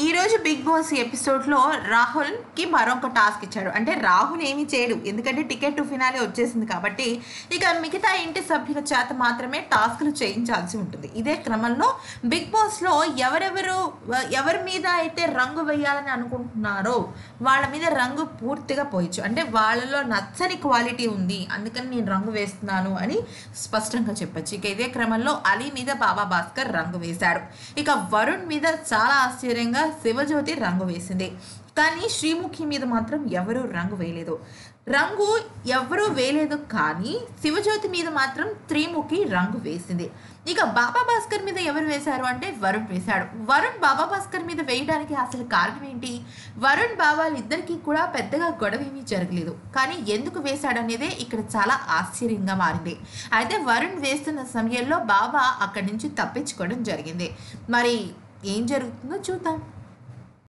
ఈ రోజు big boss ఎపిసోడ్లో రాహుల్కి మరొక టాస్క్ ఇచ్చాడు అంటే రాహుల్ ఏమీ చేయడు ఎందుకంటే టికెట్ టు ఫినాలే వచ్చేసింది కాబట్టి ఇక మిగతా ఇంటి సభ్యుల చేత మాత్రమే టాస్క్లు చేయించాల్సి ఉంటుంది ఇదే క్రమంలో బిగ్ బాస్లో ఎవరెవరు ఎవరి మీద అయితే రంగు వేయాలని అనుకుంటున్నారో వాళ్ళ మీద రంగు పూర్తిగా పోయచ్చు అంటే వాళ్ళలో నచ్చని క్వాలిటీ ఉంది అందుకని నేను రంగు వేస్తున్నాను అని స్పష్టంగా చెప్పొచ్చు ఇక ఇదే క్రమంలో అలీ మీద బాబా భాస్కర్ రంగు వేశాడు ఇక వరుణ్ మీద చాలా ఆశ్చర్యంగా శివజ్యోతి రంగు వేసింది కానీ శ్రీముఖి మీద మాత్రం ఎవరూ రంగు వేయలేదు రంగు ఎవరూ వేయలేదు కానీ శివజ్యోతి మీద మాత్రం త్రిముఖి రంగు వేసింది ఇక బాబా భాస్కర్ మీద ఎవరు వేశారు అంటే వరుణ్ వేశాడు వరుణ్ బాబా భాస్కర్ మీద వేయడానికి అసలు కారణం ఏంటి వరుణ్ బాబాలు ఇద్దరికీ కూడా పెద్దగా గొడవ ఏమీ జరగలేదు కానీ ఎందుకు వేశాడు అనేదే ఇక్కడ చాలా ఆశ్చర్యంగా మారింది అయితే వరుణ్ వేస్తున్న సమయంలో బాబా అక్కడి నుంచి తప్పించుకోవడం జరిగింది మరి ఏం జరుగుతుందో చూద్దాం